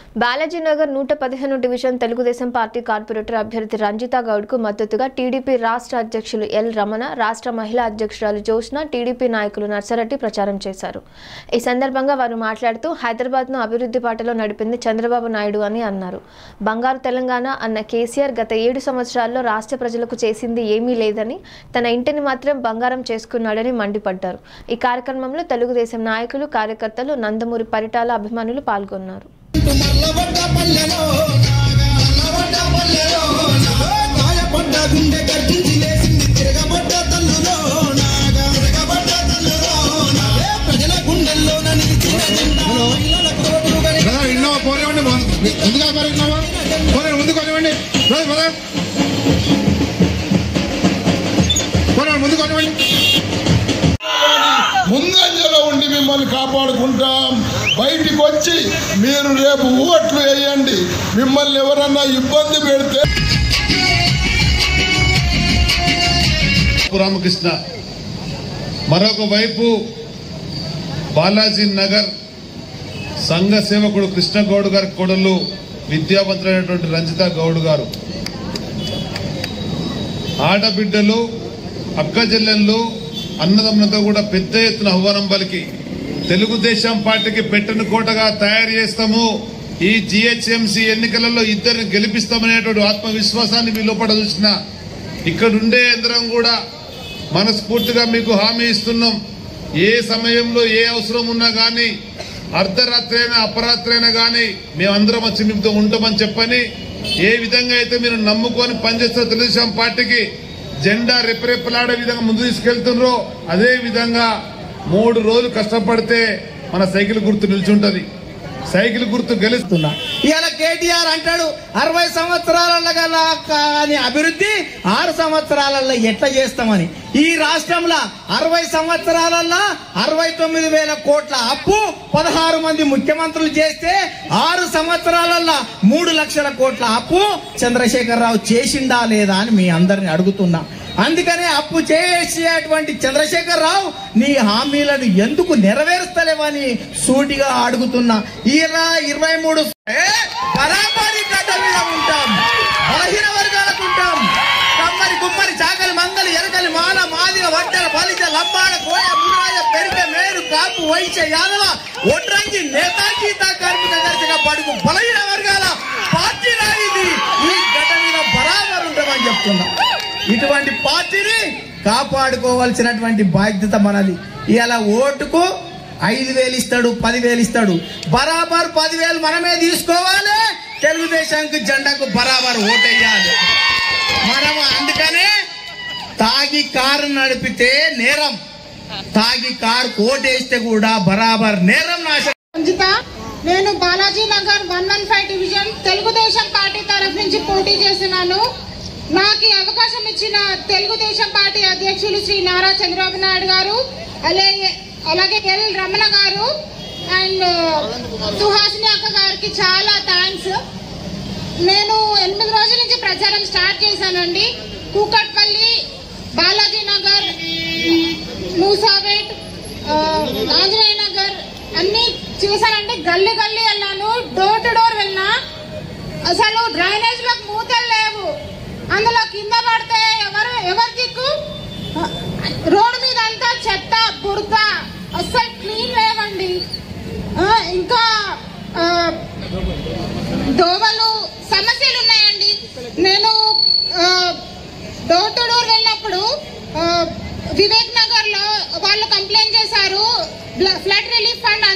బాలాజీనగర్ నూట పదిహేను division Telugu Desam party corporator అభ్యర్థి రంజితా గౌడ్కు మద్దతుగా టీడీపీ రాష్ట్ర అధ్యక్షులు ఎల్ రమణ రాష్ట్ర మహిళా అధ్యక్షురాలు జోష్న టీడీపీ నాయకులు నర్సరెడ్డి ప్రచారం చేశారు ఈ సందర్భంగా వారు మాట్లాడుతూ హైదరాబాద్ను అభివృద్ధి బాటలో నడిపింది చంద్రబాబు నాయుడు అని అన్నారు బంగారు తెలంగాణ అన్న కేసీఆర్ గత ఏడు సంవత్సరాల్లో రాష్ట్ర ప్రజలకు చేసింది ఏమీ లేదని తన ఇంటిని మాత్రం బంగారం చేసుకున్నాడని మండిపడ్డారు ఈ కార్యక్రమంలో తెలుగుదేశం నాయకులు కార్యకర్తలు నందమూరి పరిటాల అభిమానులు పాల్గొన్నారు మల్లబడ్డ పల్లెలో మల్లబడ్డ పల్లెలో గాయపడ్డ గుండె గర్జించి లేచింది తిరగబడ్డ తల్లులో నాగా తిరగబడ్డ తల్లులో నాగే ప్రజల గుండెల్లోన నిలిచిన జెండా మహిళల కోటుగా బ్రదర్ ఇన్నోవా పోనివ్వండి ముందుగా మరి ఇన్నోవా పోనీ ముందుకు కొనివ్వండి బ్రదర్ బ్రదర్ పోనీ ముందుకు కొనివ్వండి ముందంజలో ఉండి మిమ్మల్ని కాపాడుకుంటాం బయటికి వచ్చి మీరు రేపు ఓట్లు వేయండి మిమ్మల్ని ఎవరన్నా ఇబ్బంది పెడితే రామకృష్ణ మరొక వైపు బాలాజీ నగర్ సంఘ సేవకుడు కృష్ణగౌడ్ గారి కొడలు విద్యావంతులైనటువంటి రంజిత గౌడ్ గారు ఆడబిడ్డలు అక్క చెల్లెళ్ళు అన్నదమ్ములతో కూడా పెద్ద ఎత్తున ఆహ్వానం పలికి తెలుగుదేశం పార్టీకి పెట్టిన కోటగా తయారు చేస్తాము ఈ జిహెచ్ఎంసీ ఎన్నికలలో ఇద్దరిని గెలిపిస్తామనేటువంటి ఆత్మవిశ్వాసాన్ని మీ లోపల చూసిన ఇక్కడ ఉండే అందరం కూడా మనస్ఫూర్తిగా మీకు హామీ ఇస్తున్నాం ఏ సమయంలో ఏ అవసరం ఉన్నా కానీ అర్ధరాత్రి అయినా అపరాత్రి అయినా కానీ మేమందరం వచ్చి మీతో ఉంటామని చెప్పని ఏ విధంగా అయితే మీరు నమ్ముకొని పనిచేస్తున్న తెలుగుదేశం పార్టీకి జెండా రెప్పరెప్పలాడే విధంగా ముందు తీసుకెళ్తున్నారో అదే విధంగా మూడు రోజులు కష్టపడితే మన సైకిల్ గుర్తు నిల్చుంటది సైకిల్ గుర్తు గెలుస్తున్నా ఇవాళ కేటీఆర్ అంటాడు అరవై సంవత్సరాలలో గల కాని అభివృద్ధి ఆరు సంవత్సరాలలో ఎట్లా చేస్తామని ఈ రాష్ట్రంలో అరవై సంవత్సరాలలో అరవై తొమ్మిది వేల కోట్ల అప్పు పదహారు మంది ముఖ్యమంత్రులు చేస్తే ఆరు సంవత్సరాలలో మూడు లక్షల కోట్ల అప్పు చంద్రశేఖరరావు చేసిందా లేదా అని మీ అందరిని అడుగుతున్నా అందుకనే అప్పు చేసేటువంటి చంద్రశేఖర్ రావు నీ హామీలను ఎందుకు నెరవేరుస్తలేవని సూటిగా అడుగుతున్నా ఇరవై ఇరవై మూడు ఏ, బరాబరి గడ్డ మీద ఉంటాం బలహీన వర్గాలకు ఉంటాం కమ్మరి కుమ్మరి చాకలి మంగలి ఎరకలి మాల మాదిగ వడ్డల బలిజ లంబాడ కోయ మురాయ పెరిగ మేరు కాపు వైశ్య యాదవ ఒడ్రంగి నేతాగీత కార్మిక దర్శక పడుకు బలహీన వర్గాల పార్టీ రాయిది ఈ గడ్డ మీద బరాబర్ ఉంటామని చెప్తున్నా ఇటువంటి పార్టీని కాపాడుకోవాల్సినటువంటి బాధ్యత మనది ఇలా ఓటుకు ఐదు వేలు ఇస్తాడు పదివేలు ఇస్తాడు బరాబర్ పదివేలు మనమే తీసుకోవాలి తెలుగుదేశానికి జెండాకు బరాబర్ ఓటేయాలి మనము అందుకనే తాగి కారు నడిపితే నేరం తాగి కారు ఓటేస్తే కూడా బరాబర్ నేరం నాశ రంజిత నేను Balaji Nagar one one five division Telugu Desam party తరఫు నుంచి పోటీ చేస్తున్నాను నాకు ఈ అవకాశం ఇచ్చిన తెలుగుదేశం పార్టీ అధ్యక్షులు శ్రీ నారా చంద్రబాబు నాయుడు గారు అలాగే అలాగే ఎల్ రమణ గారు అండ్ సుహాసిని అక్క గారికి చాలా థ్యాంక్స్ నేను ఎనిమిది రోజుల నుంచి ప్రచారం స్టార్ట్ చేశానండి కూకట్పల్లి బాలాజీ నగర్ మూసావేట్ ఆ, ఆంజనేయ నగర్ అన్ని చూసానంటే గల్లీ గల్లీ వెళ్ళాను డోర్ టు డోర్ వెళ్ళినా అసలు డ్రైనేజ్ లకు మూతలు లేవు అందులో కింద పడితే ఎవరు ఎవరు దిక్కు ఆ, రోడ్డు మీద అంతా చెత్త బురద అస్సలు క్లీన్ లేవండి ఆ, ఇంకా ఆ, దోవలు సమస్యలు ఉన్నాయండి నేను ఆ, డోర్ టు డోర్ వెళ్ళినప్పుడు ఆ, వివేక్ నగర్ లో వాళ్ళు కంప్లైంట్ చేశారు బ్ల- ఫ్లడ్ రిలీఫ్ ఫండ్